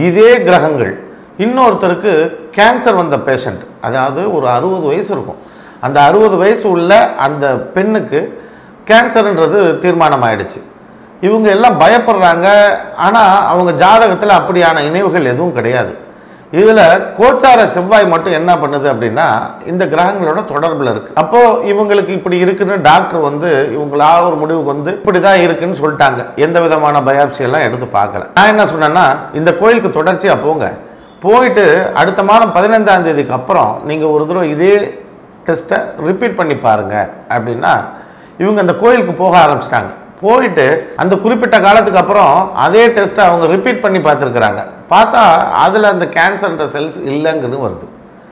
இதே கிரகங்கள் இன்னொருத்தருக்கு கேன்சர் வந்த பேஷண்ட் அதாவது ஒரு அறுபது வயசு இருக்கும் அந்த அறுபது வயசு உள்ள அந்த பெண்ணுக்கு கேன்சர்ன்றது தீர்மானம் ஆயிடுச்சு இவங்க எல்லாம் பயப்படுறாங்க ஆனால் அவங்க ஜாதகத்தில் அப்படியான இணைவுகள் எதுவும் கிடையாது இதில் கோச்சார செவ்வாய் மட்டும் என்ன பண்ணுது அப்படின்னா இந்த கிரகங்களோட தொடர்பில் இருக்குது அப்போது இவங்களுக்கு இப்படி இருக்குன்னு டாக்டர் வந்து இவங்களா ஒரு முடிவுக்கு வந்து இப்படி தான் இருக்குன்னு சொல்லிட்டாங்க எந்த விதமான பயாப்சி எல்லாம் எடுத்து பார்க்கல நான் என்ன சொன்னேன்னா இந்த கோயிலுக்கு தொடர்ச்சியாக போங்க போயிட்டு அடுத்த மாதம் பதினைந்தாம் தேதிக்கு அப்புறம் நீங்கள் ஒரு தடவை இதே டெஸ்ட்டை ரிப்பீட் பண்ணி பாருங்க அப்படின்னா இவங்க அந்த கோயிலுக்கு போக ஆரம்பிச்சிட்டாங்க போயிட்டு அந்த குறிப்பிட்ட காலத்துக்கு அப்புறம் அதே டெஸ்ட்டை அவங்க ரிப்பீட் பண்ணி பார்த்துருக்குறாங்க பார்த்தா அதில் அந்த கேன்சர்ன்ற செல்ஸ் இல்லைங்கிறது வருது